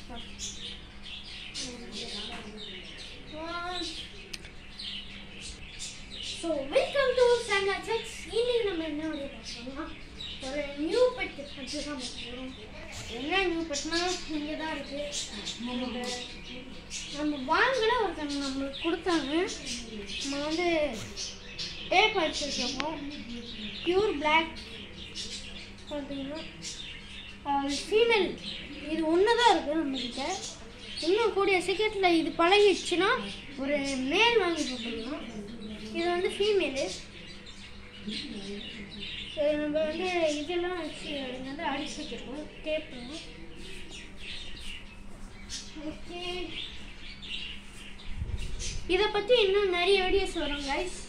so welcome to சாண்டா செக்ஸ் இன்னைக்கு நம்ம என்ன வீடியோ பார்க்கணும்னா ஒரு நியூ பெட் பற்றி தான் பார்க்குறோம் என்ன நியூ பெட்னா இங்கே தான் இருக்கு நம்ம நம்ம வாங்கல ஒருத்தங்க நம்மளுக்கு கொடுத்தாங்க நம்ம வந்து டேப் அடிச்சிருக்கோம் பியூர் பிளாக் பார்த்தீங்கன்னா ஃபீமேல் இது ஒன்று தான் இருக்குது நம்மக்கிட்ட இன்னும் கூடிய சீக்கிரத்தில் இது பழகிடுச்சுன்னா ஒரு மேல் வாங்கி போட்டுருக்கோம் இது வந்து ஃபீமேலு நம்ம வந்து இதெல்லாம் வச்சு இங்க வந்து அடிச்சு வச்சுருக்கோம் டேப்பு ஓகே இதை பற்றி இன்னும் நிறைய வீடியோஸ் வரும் கைஸ்